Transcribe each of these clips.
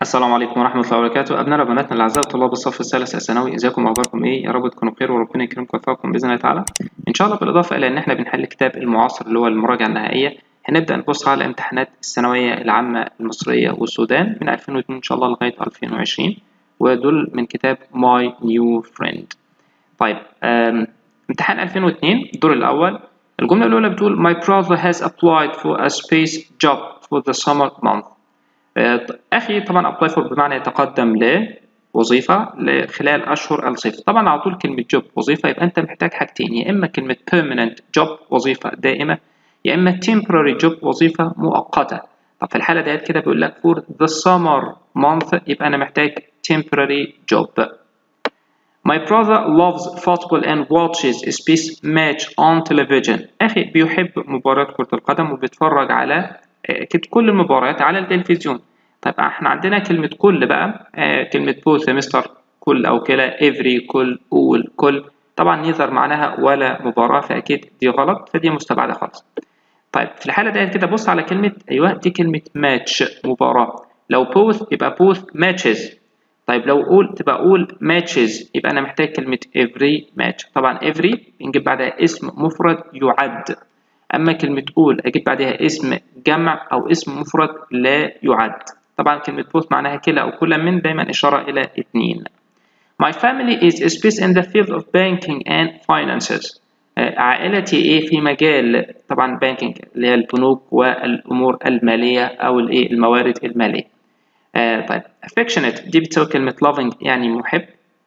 السلام عليكم ورحمة الله وبركاته أبنائنا وبناتنا الأعزاء طلاب الصف الثالث الثانوي إزيكم وأخباركم إيه يا رب تكونوا بخير وربنا يكرمكم ويوفقكم بإذن الله تعالى إن شاء الله بالإضافة إلى إن إحنا بنحل كتاب المعاصر اللي هو المراجعة النهائية هنبدأ نبص على امتحانات الثانوية العامة المصرية والسودان من 2002 إن شاء الله لغاية 2020 ودول من كتاب My New Friend طيب أم، امتحان 2002 الدور الأول الجملة الأولى بتقول My brother has applied for a space job for the summer month آه، أخي طبعا apply for بمعنى يتقدم لوظيفة خلال أشهر الصيف طبعا على طول كلمة job وظيفة يبقى أنت محتاج حاجتين يا إما كلمة permanent job وظيفة دائمة يا إما temporary job وظيفة مؤقتة طب في الحالة ديت كده بيقول لك for the summer month يبقى أنا محتاج temporary job My brother loves football and watches a space match on television. أخي بيحب مباراة كرة القدم وبيتفرج على أكيد كل المباريات على التلفزيون. طيب احنا عندنا كلمة كل بقى آه، كلمة both مستر كل أو كلا every كل all كل طبعا neither معناها ولا مباراة فأكيد دي غلط فدي مستبعدة خالص. طيب في الحالة ديت كده بص على كلمة أيوه دي كلمة match مباراة. لو both يبقى both matches طيب لو قول تبقى قول matches يبقى أنا محتاج كلمة every match طبعا every بنجيب بعدها اسم مفرد يعد أما كلمة قول أجيب بعدها اسم جمع أو اسم مفرد لا يعد طبعا كلمة both معناها كلا أو كل من دايما إشارة إلى اتنين My family is specialized in the field of banking and finances آه، عائلتي إيه في مجال طبعا banking اللي هي البنوك والأمور المالية أو الإيه الموارد المالية آه طيب affectionate دي بتساوي كلمة loving يعني محب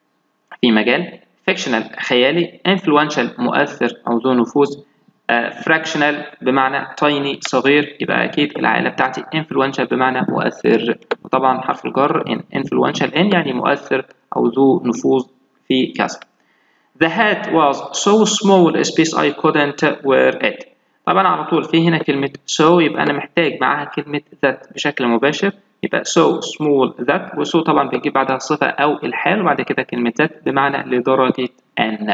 في مجال fictional خيالي influential مؤثر أو ذو نفوذ آه fractional بمعنى tiny صغير يبقى أكيد العائلة بتاعتي influential بمعنى مؤثر وطبعا حرف الجر in influential in يعني مؤثر أو ذو نفوذ في كذا The hat was so small a space I couldn't wear it طبعا على طول في هنا كلمة so يبقى أنا محتاج معاها كلمة that بشكل مباشر يبقى so small that و so طبعا بيجيب بعدها الصفة أو الحال وبعد كده كلمة that بمعنى لدرجة أن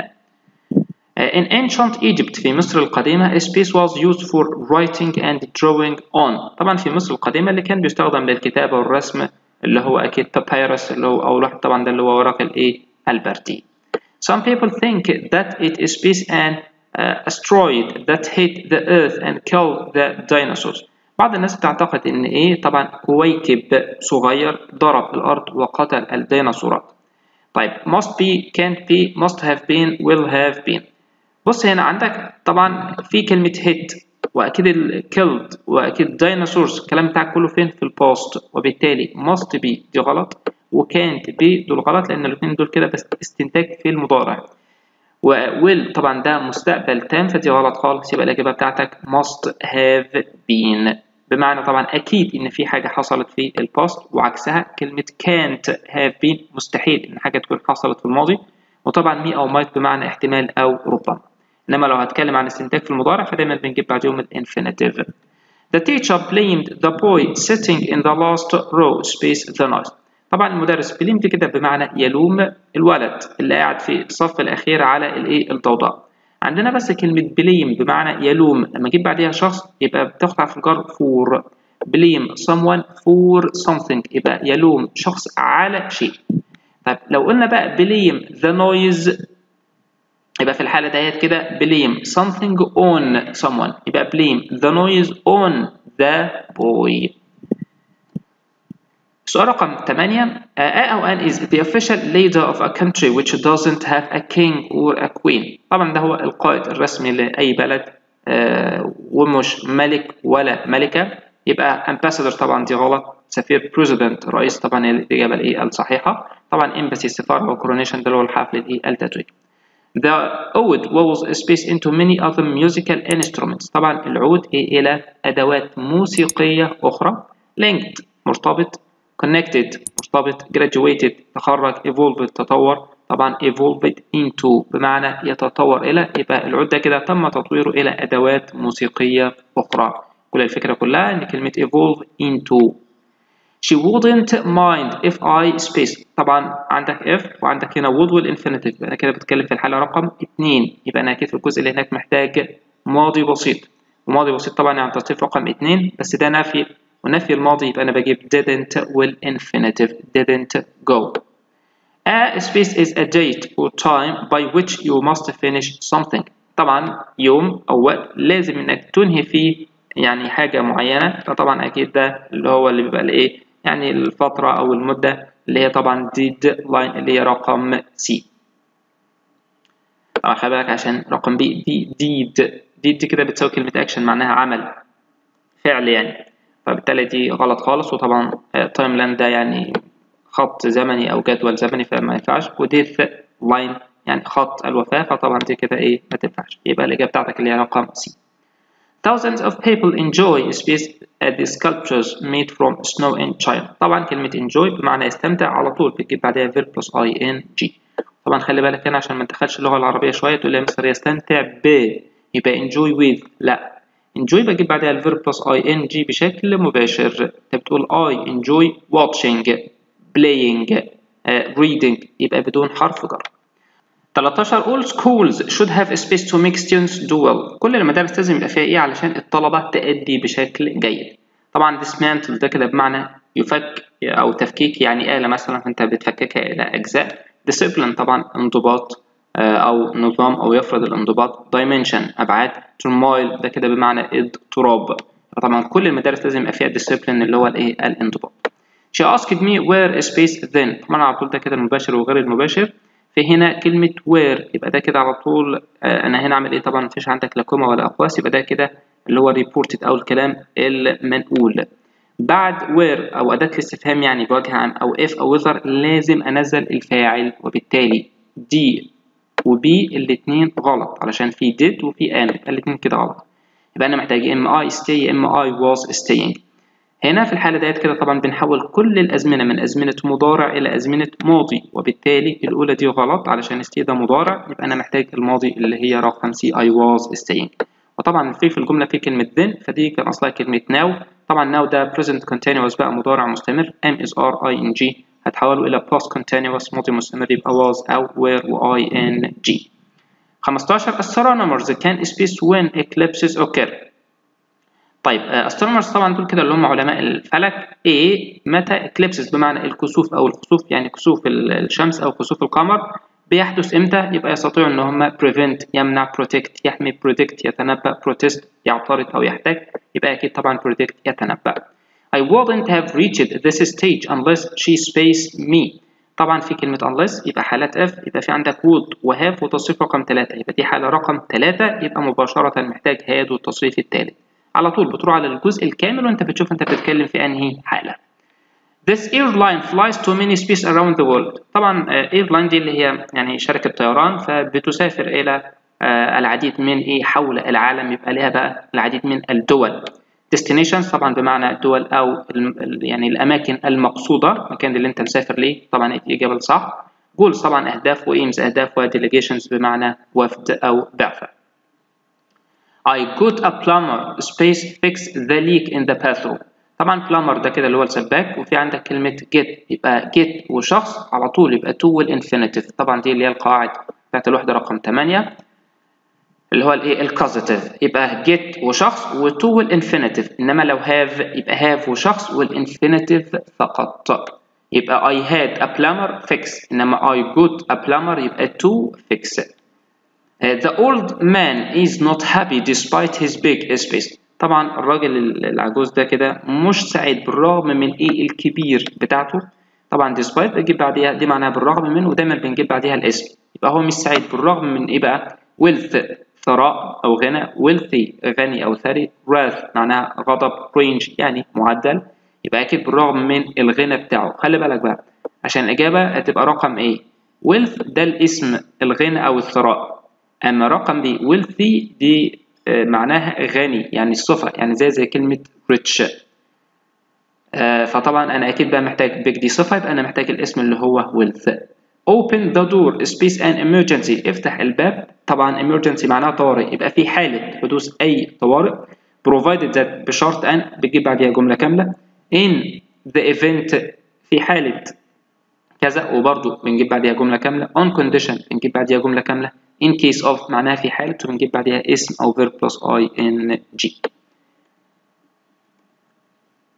In ancient Egypt في مصر القديمة a space was used for writing and drawing on طبعا في مصر القديمة اللي كان بيستخدم للكتابة والرسم اللي هو أكيد papyrus اللي هو أو لوح طبعا ده اللي هو ورق الإيه البردي Some people think that it is space an uh, asteroid that hit the earth and killed the dinosaurs بعض الناس بتعتقد ان ايه طبعا كويكب صغير ضرب الارض وقتل الديناصورات طيب must be can't be must have been will have been بص هنا عندك طبعا في كلمة hit واكيد ال killed واكيد dinosaurs الكلام بتاعك كله فين في الباست وبالتالي must be دي غلط و can't be دول غلط لان الاثنين دول كده بس استنتاج في المضارع و will طبعا ده مستقبل تام فدي غلط خالص يبقى الإجابة بتاعتك must have been بمعنى طبعا أكيد إن في حاجة حصلت في الباست وعكسها كلمة can't have been مستحيل إن حاجة تكون حصلت في الماضي وطبعا me أو might بمعنى احتمال أو ربما إنما لو هتكلم عن استنتاج في المضارع فدايما بنجيب بعدهم الانفينيتيف The teacher blamed the boy sitting in the last row space the noise طبعا المدرس blamed كده بمعنى يلوم الولد اللي قاعد في الصف الأخير على الإيه الضوضاء عندنا بس كلمة blame بمعنى يلوم لما أجيب بعديها شخص يبقى بتاخد حرف الجر for blame someone for something يبقى يلوم شخص على شيء طيب لو قلنا بقى blame the noise يبقى في الحالة ديت كده blame something on someone يبقى blame the noise on the boy سؤال رقم 8 A أو an is the official leader of a country which doesn't have a king or a queen طبعا ده هو القائد الرسمي لأي بلد آه ومش ملك ولا ملكة يبقى ambassador طبعا دي غلط سفير president رئيس طبعا الإجابة الإيه الصحيحة طبعا embassy سفارة و coronation ده اللي هو الحفل الإيه التتويج The oud was spaced into many other musical instruments طبعا العود إيه إلى أدوات موسيقية أخرى linked مرتبط connected مرتبط graduated تخرج evolved تطور طبعا evolved into بمعنى يتطور إلى يبقى العود ده كده تم تطويره إلى أدوات موسيقية أخرى كل الفكرة كلها إن كلمة evolve into she wouldn't mind if I space طبعا عندك if وعندك هنا would والinfinitive أنا كده بتكلم في الحالة رقم اتنين يبقى أنا أكيد في الجزء اللي هناك محتاج ماضي بسيط وماضي بسيط طبعا يعني تصريف رقم اتنين بس ده نفي ونفي الماضي يبقى أنا بجيب didn't والinfinitive didn't go A space is a date or time by which you must finish something طبعا يوم أو وقت لازم إنك تنهي فيه يعني حاجة معينة فطبعا أكيد ده اللي هو اللي بيبقى الإيه يعني الفترة أو المدة اللي هي طبعا deadline اللي هي رقم C طبعا خلي بالك عشان رقم بي دي ديد ديد دي كده بتساوي كلمة أكشن معناها عمل فعل يعني فبالتالي دي غلط خالص وطبعا تايم لاين ده يعني خط زمني أو جدول زمني فما ينفعش وديث لاين يعني خط الوفاة فطبعا دي كده إيه ما تنفعش يبقى الإجابة بتاعتك اللي هي رقم C Thousands of people enjoy space at the sculptures made from snow in China. طبعا كلمة enjoy بمعنى يستمتع على طول بتجيب بعدها verb plus ing. طبعا خلي بالك هنا عشان ما ندخلش اللغة العربية شوية تقول لي يا مستر يستمتع ب يبقى enjoy with لا enjoy بجيب بعدها الverb plus ing بشكل مباشر انت بتقول I enjoy watching playing uh, reading يبقى بدون حرف جر 13 all schools should have a space to make students do well كل المدارس لازم يبقى فيها ايه علشان الطلبة تأدي بشكل جيد طبعا dismantle ده كده بمعنى يفك او تفكيك يعني آلة مثلا انت بتفككها إلى أجزاء discipline طبعا انضباط أو نظام أو يفرض الانضباط dimension أبعاد turmoil ده كده بمعنى اضطراب طبعا كل المدارس لازم يبقى فيها discipline اللي هو الايه الانضباط she asked me where a space then طبعا على طول ده كده المباشر وغير المباشر في هنا كلمة where يبقى ده كده على طول أنا هنا أعمل إيه طبعا مفيش عندك لا كوما ولا أقواس يبقى ده كده اللي هو reported أو الكلام المنقول بعد where أو أداة الاستفهام يعني بوجه عام أو if أو whether لازم أنزل الفاعل وبالتالي دي وبي الاتنين غلط علشان في did وفي am الاتنين كده غلط يبقى أنا محتاج إما I stay إما I was staying هنا في الحالة ديت كده طبعا بنحول كل الأزمنة من أزمنة مضارع إلى أزمنة ماضي وبالتالي الأولى دي غلط علشان stay ده مضارع يبقى أنا محتاج الماضي اللي هي رقم C I was staying وطبعا في في الجملة في كلمة then فدي كان أصلها كلمة now طبعا now ده present continuous بقى مضارع مستمر am is are ing هتحوله إلى past continuous ماضي مستمر يبقى was أو were و ing 15 astronomers can space when eclipses occur طيب astronomers طبعا دول كده اللي هم علماء الفلك A متى eclipses بمعنى الكسوف أو الخسوف يعني كسوف الشمس أو كسوف القمر بيحدث إمتى يبقى يستطيعوا إن هم prevent يمنع protect يحمي predict يتنبأ protest يعترض أو يحتاج يبقى أكيد طبعا predict يتنبأ I wouldn't have reached this stage unless she spaced me طبعا في كلمة unless يبقى حالات F يبقى في عندك would وهاف وتصريف رقم 3 يبقى دي حالة رقم 3 يبقى مباشرة محتاج had والتصريف الثالث على طول بتروح على الجزء الكامل وانت بتشوف انت بتتكلم في انهي حالة This airline flies to many space around the world طبعا airline دي اللي هي يعني شركة طيران فبتسافر إلى العديد من إيه حول العالم يبقى لها بقى العديد من الدول destinations طبعا بمعنى الدول أو يعني الأماكن المقصودة المكان اللي أنت مسافر ليه طبعا الإجابة الصح goals طبعا أهداف وإيمز أهداف وديليجيشنز بمعنى وفد أو بعثة I got a plumber space fix the leak in the bathroom طبعا plumber ده كده اللي هو السباك وفي عندك كلمة get يبقى get وشخص على طول يبقى to والinfinitive طبعا دي اللي هي القواعد بتاعت الوحدة رقم 8 اللي هو الايه الكوزيتيف يبقى get وشخص و to والinfinitive انما لو have يبقى have وشخص والinfinitive فقط يبقى I had a plumber fix انما I got a plumber يبقى to fix it Uh, the old man is not happy despite his big space طبعا الراجل العجوز ده كده مش سعيد بالرغم من ايه الكبير بتاعته طبعا despite بجيب بعديها دي معناها بالرغم من ودايما بنجيب بعديها الاسم يبقى هو مش سعيد بالرغم من ايه بقى wealth ثراء او غنى wealthy غني او ثري wrath معناها غضب range يعني معدل يبقى اكيد بالرغم من الغنى بتاعه خلي بالك بقى عشان الاجابه هتبقى رقم ايه wealth ده الاسم الغنى او الثراء اما رقم دي wealthy دي معناها غني يعني الصفة يعني زي زي كلمة rich فطبعا أنا أكيد بقى محتاج big دي صفة يبقى أنا محتاج الاسم اللي هو wealth open the door space an emergency افتح الباب طبعا emergency معناها طوارئ يبقى في حالة حدوث أي طوارئ provided that بشرط أن بتجيب بعديها جملة كاملة in the event في حالة كذا وبرضه بنجيب بعديها جملة كاملة on condition بنجيب بعديها جملة كاملة in case of معناها في حالة وبنجيب بعدها اسم أو verb plus ing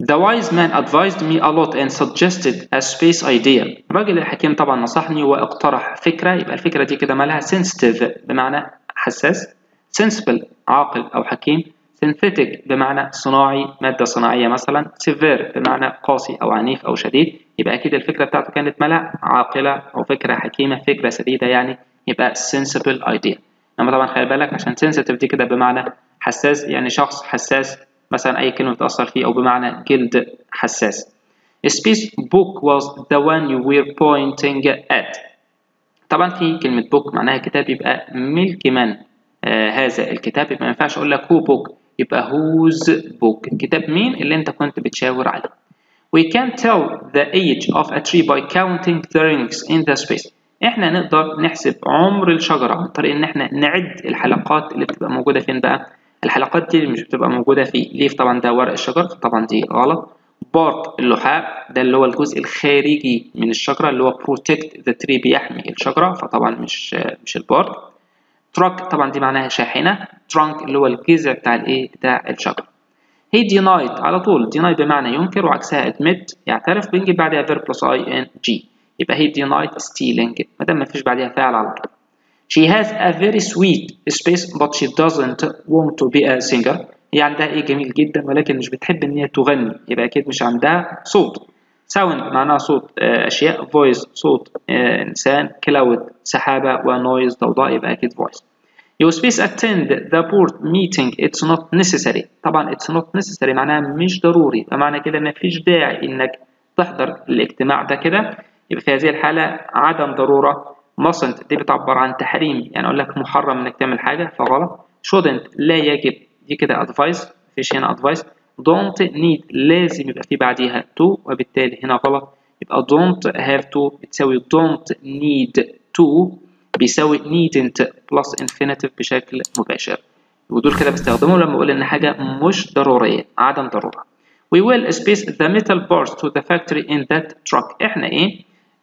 The wise man advised me a lot and suggested a space idea. الراجل الحكيم طبعا نصحني واقترح فكرة يبقى الفكرة دي كده مالها sensitive بمعنى حساس sensible عاقل أو حكيم synthetic بمعنى صناعي مادة صناعية مثلا severe بمعنى قاسي أو عنيف أو شديد يبقى أكيد الفكرة بتاعته كانت مالها عاقلة أو فكرة حكيمة فكرة سديدة يعني يبقى sensible idea أما طبعا خلي بالك عشان sensitive دي كده بمعنى حساس يعني شخص حساس مثلا أي كلمة بتأثر فيه أو بمعنى جلد حساس Space book was the one you were pointing at طبعا في كلمة book معناها كتاب يبقى ملك من آه هذا الكتاب يبقى ما ينفعش أقول لك who book يبقى whose book كتاب مين اللي أنت كنت بتشاور عليه We can tell the age of a tree by counting the rings in the space احنا نقدر نحسب عمر الشجرة عن طريق ان احنا نعد الحلقات اللي بتبقى موجودة فين بقى الحلقات دي مش بتبقى موجودة في ليف طبعا ده ورق الشجر طبعا دي غلط بارت اللحاء ده اللي هو الجزء الخارجي من الشجرة اللي هو protect the tree بيحمي الشجرة فطبعا مش مش البارت تراك طبعا دي معناها شاحنة trunk اللي هو الجذع بتاع الايه بتاع الشجرة هي denied على طول deny بمعنى ينكر وعكسها admit يعترف بنجيب بعدها verb plus ing يبقى هي denied stealing ما دام مفيش بعدها فعل على طول She has a very sweet space but she doesn't want to be a singer هي عندها ايه جميل جدا ولكن مش بتحب ان هي تغني يبقى اكيد مش عندها صوت sound معناها صوت اشياء voice صوت انسان cloud سحابه ونويز ضوضاء يبقى اكيد voice You space attend the board meeting it's not necessary طبعا it's not necessary معناها مش ضروري فمعنى كده مفيش داعي انك تحضر الاجتماع ده كده يبقى في هذه الحالة عدم ضرورة mustn't دي بتعبر عن تحريم يعني أقول لك محرم إنك تعمل حاجة فغلط shouldn't لا يجب دي كده advice مفيش هنا advice don't need لازم يبقى في بعديها to وبالتالي هنا غلط يبقى don't have to بتساوي don't need to بيساوي needn't plus infinitive بشكل مباشر ودول كده بستخدمهم لما أقول إن حاجة مش ضرورية عدم ضرورة We will space the metal parts to the factory in that truck احنا ايه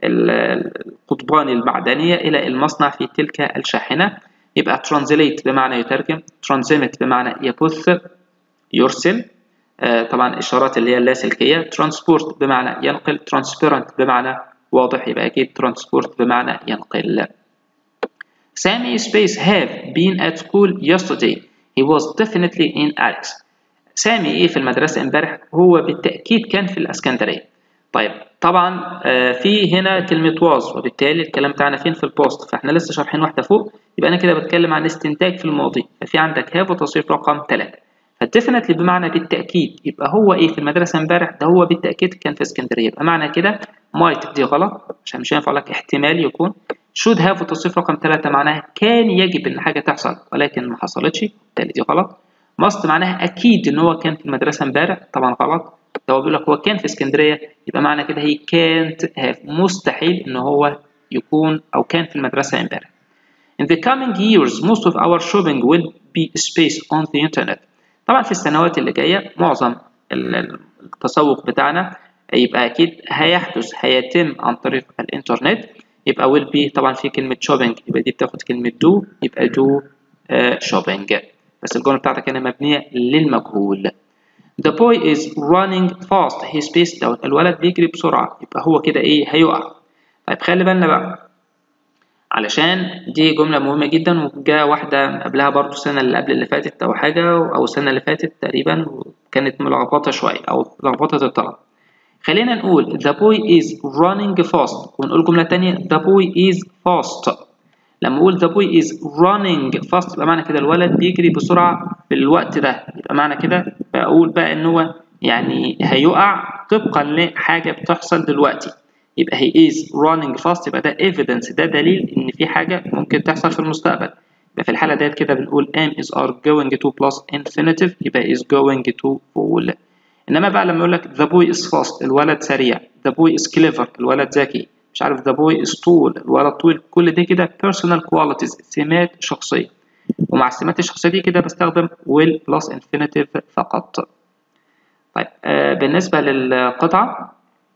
القضبان المعدنية إلى المصنع في تلك الشاحنة يبقى translate بمعنى يترجم transmit بمعنى يبث يرسل آه طبعا إشارات اللي هي اللاسلكية transport بمعنى ينقل transparent بمعنى واضح يبقى أكيد transport بمعنى ينقل Sammy Space have been at school yesterday he was definitely in Alex سامي ايه في المدرسة امبارح هو بالتأكيد كان في الاسكندرية طيب طبعا آه في هنا كلمة was وبالتالي الكلام بتاعنا فين في البوست فاحنا لسه شارحين واحدة فوق يبقى انا كده بتكلم عن استنتاج في الماضي ففي عندك have وتصريف رقم 3 فالديفينتلي بمعنى بالتأكيد يبقى هو ايه في المدرسة امبارح ده هو بالتأكيد كان في اسكندرية يبقى معنى كده might دي غلط عشان مش هينفع لك احتمال يكون should have وتصريف رقم 3 معناها كان يجب ان حاجة تحصل ولكن ما حصلتش بالتالي دي غلط must معناها اكيد ان هو كان في المدرسه امبارح طبعا غلط ده هو بيقول لك هو كان في اسكندريه يبقى معنى كده هي كانت هاف مستحيل ان هو يكون او كان في المدرسه امبارح In the coming years most of our shopping will be spaced on the internet طبعا في السنوات اللي جايه معظم التسوق بتاعنا يبقى اكيد هيحدث هيتم عن طريق الانترنت يبقى will be طبعا في كلمه shopping يبقى دي بتاخد كلمه do يبقى do uh, shopping بس الجملة بتاعتك هنا مبنية للمجهول The boy is running fast he spaced لو الولد بيجري بسرعة يبقى هو كده ايه هيقع طيب خلي بالنا بقى علشان دي جملة مهمة جدا وجا واحدة قبلها برضو السنة اللي قبل اللي فاتت أو حاجة أو السنة اللي فاتت تقريبا وكانت ملخبطة شوية أو لخبطة الطلب خلينا نقول the boy is running fast ونقول جملة تانية the boy is fast لما اقول the boy is running fast يبقى معنى كده الولد بيجري بسرعه في الوقت ده يبقى معنى كده بقول بقى ان هو يعني هيقع طبقا لحاجه بتحصل دلوقتي يبقى he is running fast يبقى ده evidence ده دليل ان في حاجه ممكن تحصل في المستقبل يبقى في الحاله ديت كده بنقول am is are going to plus infinitive يبقى is going to fall انما بقى لما يقول لك the boy is fast الولد سريع the boy is clever الولد ذكي مش عارف the boy is tall الولد طويل كل دي كده personal qualities سمات شخصية ومع السمات الشخصية دي كده بستخدم will plus infinitive فقط طيب آه بالنسبة للقطعة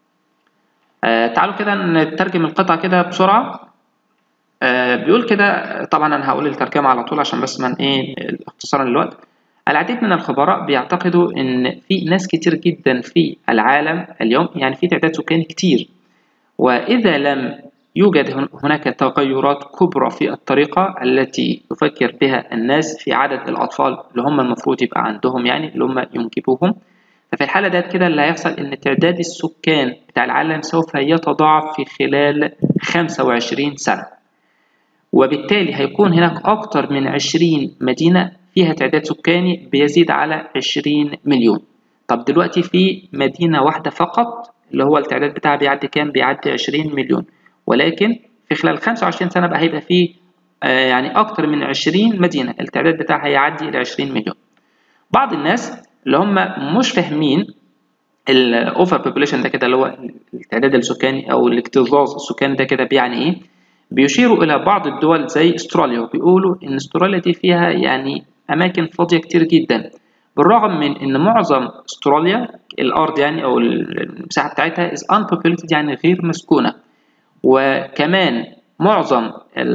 آه تعالوا كده نترجم القطعة كده بسرعة آه بيقول كده طبعا انا هقول الترجمة على طول عشان بس من ايه اختصارا للوقت العديد من الخبراء بيعتقدوا ان في ناس كتير جدا في العالم اليوم يعني في تعداد سكاني كتير واذا لم يوجد هناك تغيرات كبرى في الطريقة التي يفكر بها الناس في عدد الأطفال اللي هم المفروض يبقى عندهم يعني اللي هم ينجبوهم ففي الحالة ديت كده اللي هيحصل إن تعداد السكان بتاع العالم سوف يتضاعف في خلال 25 سنة وبالتالي هيكون هناك أكتر من 20 مدينة فيها تعداد سكاني بيزيد على 20 مليون طب دلوقتي في مدينة واحدة فقط اللي هو التعداد بتاعها بيعدي كام؟ بيعدي 20 مليون ولكن في خلال 25 سنة بقى هيبقى فيه آه يعني أكتر من 20 مدينة التعداد بتاعها هيعدي ال 20 مليون بعض الناس اللي هم مش فاهمين الاوفر بوبوليشن ده كده اللي هو التعداد السكاني او الاكتظاظ السكاني ده كده بيعني ايه بيشيروا الى بعض الدول زي استراليا وبيقولوا ان استراليا دي فيها يعني اماكن فاضيه كتير جدا بالرغم من ان معظم استراليا الارض يعني او المساحه بتاعتها is unpopulated يعني غير مسكونه وكمان معظم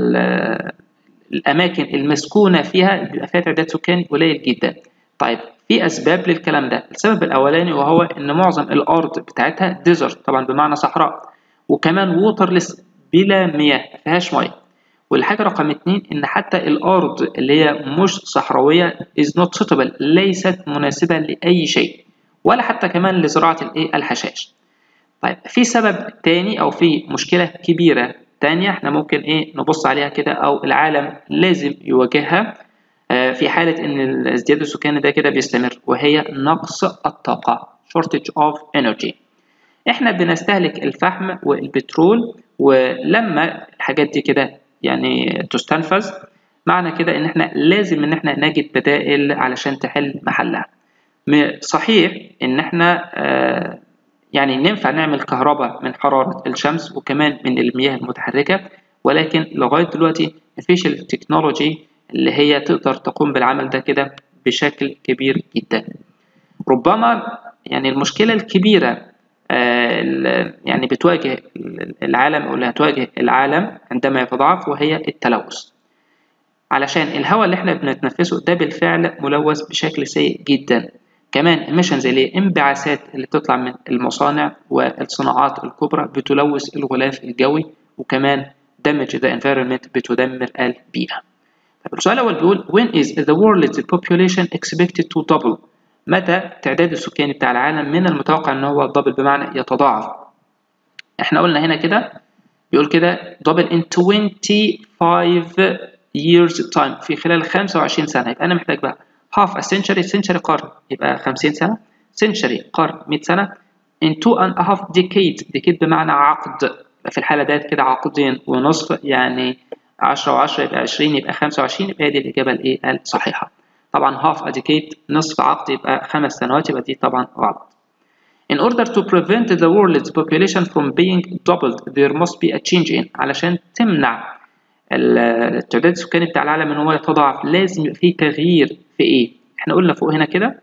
الاماكن المسكونه فيها بيبقى فيها تعداد سكاني قليل جدا طيب في اسباب للكلام ده السبب الاولاني وهو ان معظم الارض بتاعتها ديزرت طبعا بمعنى صحراء وكمان ووترلس بلا مياه مفيهاش ميه والحاجة رقم اتنين إن حتى الأرض اللي هي مش صحراوية is not suitable ليست مناسبة لأي شيء ولا حتى كمان لزراعة الإيه الحشائش. طيب في سبب تاني أو في مشكلة كبيرة تانية إحنا ممكن إيه نبص عليها كده أو العالم لازم يواجهها في حالة إن الازدياد السكاني ده كده بيستمر وهي نقص الطاقة shortage of energy. إحنا بنستهلك الفحم والبترول ولما الحاجات دي كده يعني تستنفذ معنى كده ان احنا لازم ان احنا نجد بدائل علشان تحل محلها صحيح ان احنا آه يعني ننفع نعمل كهرباء من حرارة الشمس وكمان من المياه المتحركة ولكن لغاية دلوقتي مفيش التكنولوجي اللي هي تقدر تقوم بالعمل ده كده بشكل كبير جدا ربما يعني المشكلة الكبيرة يعني بتواجه العالم أو اللي هتواجه العالم عندما يتضاعف وهي التلوث علشان الهواء اللي احنا بنتنفسه ده بالفعل ملوث بشكل سيء جدا كمان emissions اللي هي انبعاثات اللي بتطلع من المصانع والصناعات الكبرى بتلوث الغلاف الجوي وكمان damage the environment بتدمر البيئة طب السؤال الأول بيقول when is the world's population expected to double متى التعداد السكاني بتاع العالم من المتوقع ان هو دبل بمعنى يتضاعف احنا قلنا هنا كده بيقول كده دبل in 25 years time في خلال 25 سنة يبقى أنا محتاج بقى half a century century قرن يبقى 50 سنة century قرن 100 سنة in two and a half decade decade بمعنى عقد في الحالة ديت كده عقدين ونصف يعني 10 و10 يبقى 20 يبقى 25 يبقى دي الإجابة الإيه الصحيحة طبعا half a decade نصف عقد يبقى خمس سنوات يبقى دي طبعا غلط In order to prevent the world's population from being doubled there must be a change in علشان تمنع التعداد السكاني بتاع العالم ان هو يتضاعف لازم يبقى فيه تغيير في ايه احنا قلنا فوق هنا كده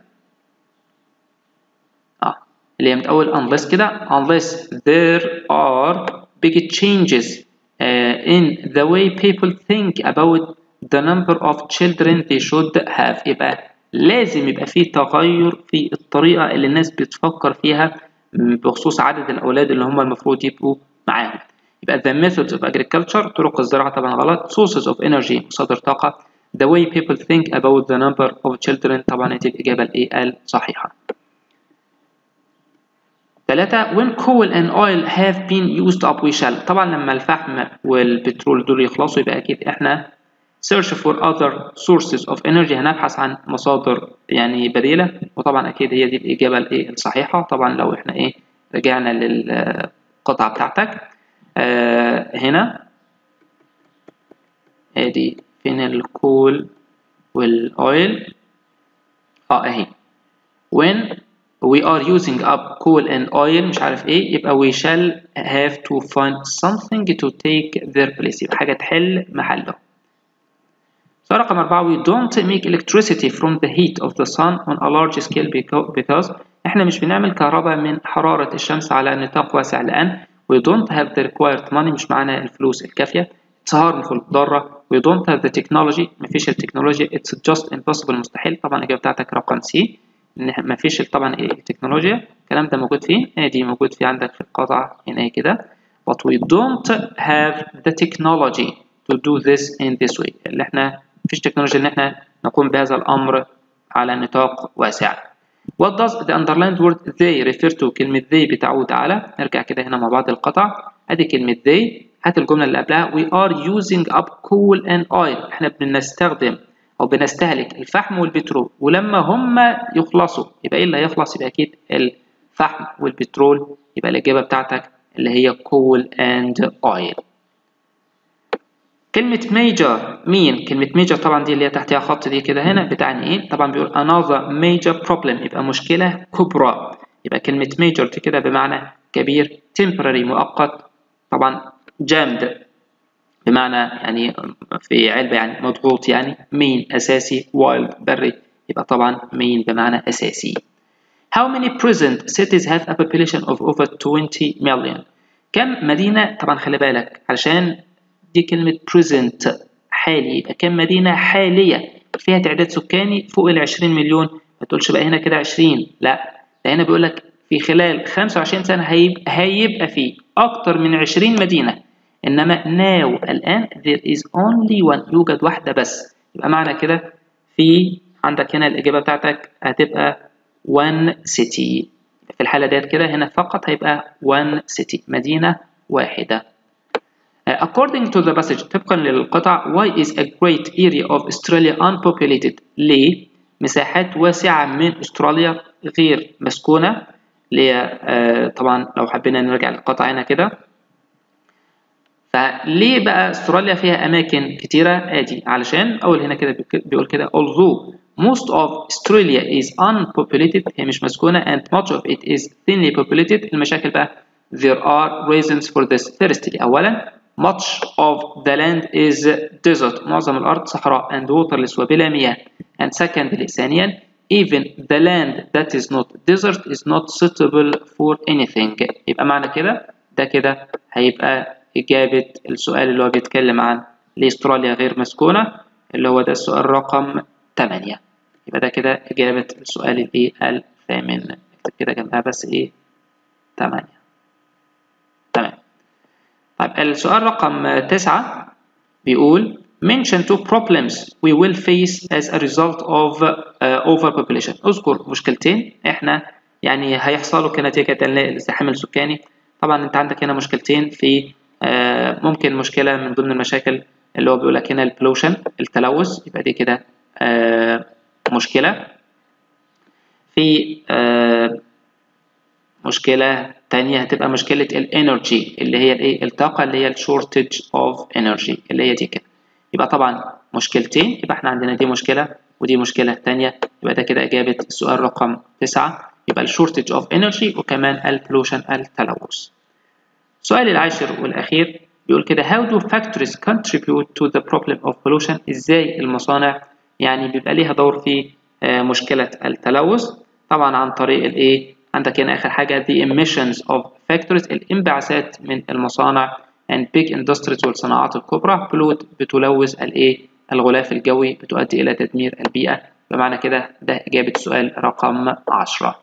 اه اللي هي من اول unless كده unless there are big changes uh, in the way people think about the number of children they should have يبقى لازم يبقى فيه تغير في الطريقة اللي الناس بتفكر فيها بخصوص عدد الأولاد اللي هم المفروض يبقوا معاهم يبقى the methods of agriculture طرق الزراعة طبعا غلط sources of energy مصادر طاقة the way people think about the number of children طبعا دي الإجابة الإيه الصحيحة ثلاثة when coal and oil have been used up we shall طبعا لما الفحم والبترول دول يخلصوا يبقى أكيد إحنا search for other sources of energy هنبحث عن مصادر يعني بديلة وطبعا أكيد هي دي الإجابة الإيه الصحيحة طبعا لو إحنا إيه رجعنا للقطعة بتاعتك آه هنا ادي فين الكول والاويل اه اهي when we are using up coal and oil مش عارف ايه يبقى we shall have to find something to take their place يبقى حاجة تحل محله سؤال رقم أربعة we don't make electricity from the heat of the sun on a large scale because احنا مش بنعمل كهرباء من حرارة الشمس على نطاق واسع لأن we don't have the required money مش معانا الفلوس الكافية harmful ضارة we don't have the technology مفيش التكنولوجيا it's just impossible مستحيل طبعا الإجابة بتاعتك رقم سي إن مفيش طبعا إيه التكنولوجيا الكلام ده موجود فين؟ ادي موجود في عندك في القطعة هنا كده but we don't have the technology to do this in this way اللي احنا مفيش تكنولوجيا إن احنا نقوم بهذا الأمر على نطاق واسع What does the underlined word they refer to كلمة they بتعود على نرجع كده هنا مع بعض القطع ادي كلمة they هات الجملة اللي قبلها we are using up coal and oil احنا بنستخدم او بنستهلك الفحم والبترول ولما هم يخلصوا يبقى ايه اللي هيخلص يبقى اكيد الفحم والبترول يبقى الاجابة بتاعتك اللي هي coal and oil كلمة major مين؟ كلمة major طبعا دي اللي هي تحتها خط دي كده هنا بتعني ايه؟ طبعا بيقول another major problem يبقى مشكلة كبرى يبقى كلمة major دي كده بمعنى كبير temporary مؤقت طبعا جامد بمعنى يعني في علبة يعني مضغوط يعني main أساسي wild بري يبقى طبعا main بمعنى أساسي How many present cities have a population of over 20 million؟ كم مدينة طبعا خلي بالك علشان دي كلمة present حالي يبقى كم مدينة حالية فيها تعداد سكاني فوق ال 20 مليون ما تقولش بقى هنا كده 20 لا ده هنا بيقول لك في خلال 25 سنة هيبقى, هيبقى في أكتر من 20 مدينة إنما now الآن there is only one يوجد واحدة بس يبقى معنى كده في عندك هنا الإجابة بتاعتك هتبقى one city في الحالة ديت كده هنا فقط هيبقى one city مدينة واحدة According to the passage طبقا للقطع why is a great area of Australia unpopulated ليه مساحات واسعة من أستراليا غير مسكونة ليه آه طبعا لو حبينا نرجع للقطع هنا كده فليه بقى استراليا فيها أماكن كتيرة آدي علشان أول هنا كده بيقول كده although most of Australia is unpopulated هي مش مسكونة and much of it is thinly populated المشاكل بقى there are reasons for this firstly أولا much of the land is desert معظم الأرض صحراء and waterless وبلا مياه and secondly ثانيا even the land that is not desert is not suitable for anything يبقى معنى كده ده كده هيبقى إجابة السؤال اللي هو بيتكلم عن ليه استراليا غير مسكونة اللي هو ده السؤال رقم 8 يبقى ده كده إجابة السؤال الإيه الثامن اكتب كده جنبها بس إيه 8 تمام طيب السؤال رقم 9 بيقول mention two problems we will face as a result of uh, overpopulation اذكر مشكلتين احنا يعني هيحصلوا كنتيجة للازدحام السكاني طبعا انت عندك هنا مشكلتين في آه ممكن مشكلة من ضمن المشاكل اللي هو بيقول لك هنا البولوشن التلوث يبقى دي كده آه مشكلة في آه مشكلة تانية هتبقى مشكلة الانرجي اللي هي الايه الطاقة اللي هي الشورتج اوف انرجي اللي هي دي كده يبقى طبعا مشكلتين يبقى احنا عندنا دي مشكلة ودي مشكلة تانية يبقى ده كده إجابة السؤال رقم تسعة يبقى الشورتج اوف انرجي وكمان البولوشن التلوث السؤال العاشر والأخير بيقول كده how do factories contribute to the problem of pollution إزاي المصانع يعني بيبقى ليها دور في مشكلة التلوث طبعا عن طريق الإيه عندك هنا آخر حاجة the emissions of factories الانبعاثات من المصانع and big industries والصناعات الكبرى بلوت بتلوث الإيه الغلاف الجوي بتؤدي إلى تدمير البيئة بمعنى كده ده إجابة السؤال رقم عشرة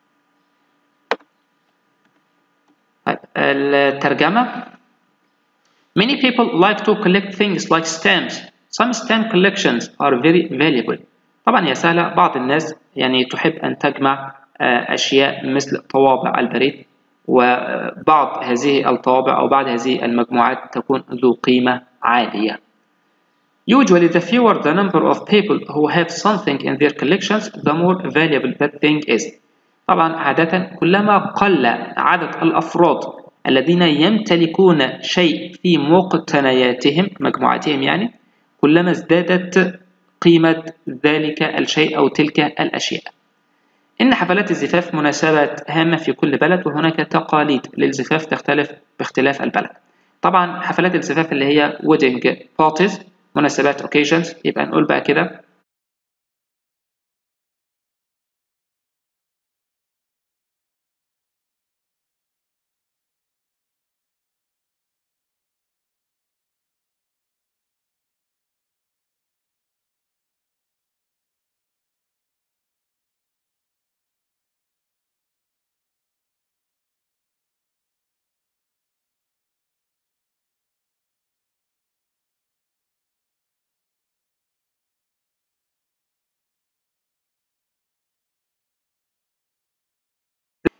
الترجمة Many people like to collect things like stamps. Some stamp collections are very valuable. طبعا هي سهلة بعض الناس يعني تحب أن تجمع أشياء مثل طوابع البريد وبعض هذه الطوابع أو بعض هذه المجموعات تكون ذو قيمة عالية. Usually the fewer the number of people who have something in their collections the more valuable that thing is. طبعا عادة كلما قل عدد الأفراد الذين يمتلكون شيء في مقتنياتهم مجموعاتهم يعني كلما ازدادت قيمة ذلك الشيء أو تلك الأشياء إن حفلات الزفاف مناسبات هامة في كل بلد وهناك تقاليد للزفاف تختلف باختلاف البلد طبعا حفلات الزفاف اللي هي wedding parties مناسبات occasions يبقى نقول بقى كده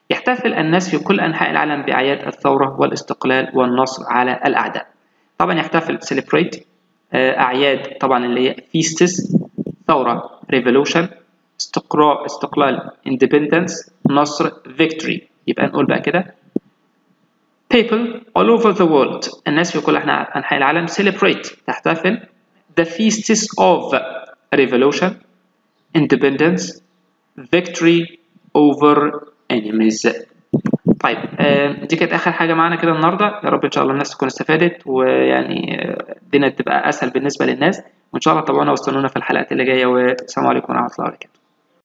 يحتفل الناس في كل أنحاء العالم بأعياد الثورة والاستقلال والنصر على الأعداء طبعا يحتفل celebrate أعياد طبعا اللي هي feasts ثورة revolution استقرار استقلال independence نصر victory يبقى نقول بقى كده people all over the world الناس في كل أنحاء العالم celebrate تحتفل the feasts of revolution independence victory over enemies طيب دي كانت اخر حاجه معانا كده النهارده يا رب ان شاء الله الناس تكون استفادت ويعني الدنيا تبقى اسهل بالنسبه للناس وان شاء الله تابعونا واستنونا في الحلقات اللي جايه والسلام عليكم ورحمه الله وبركاته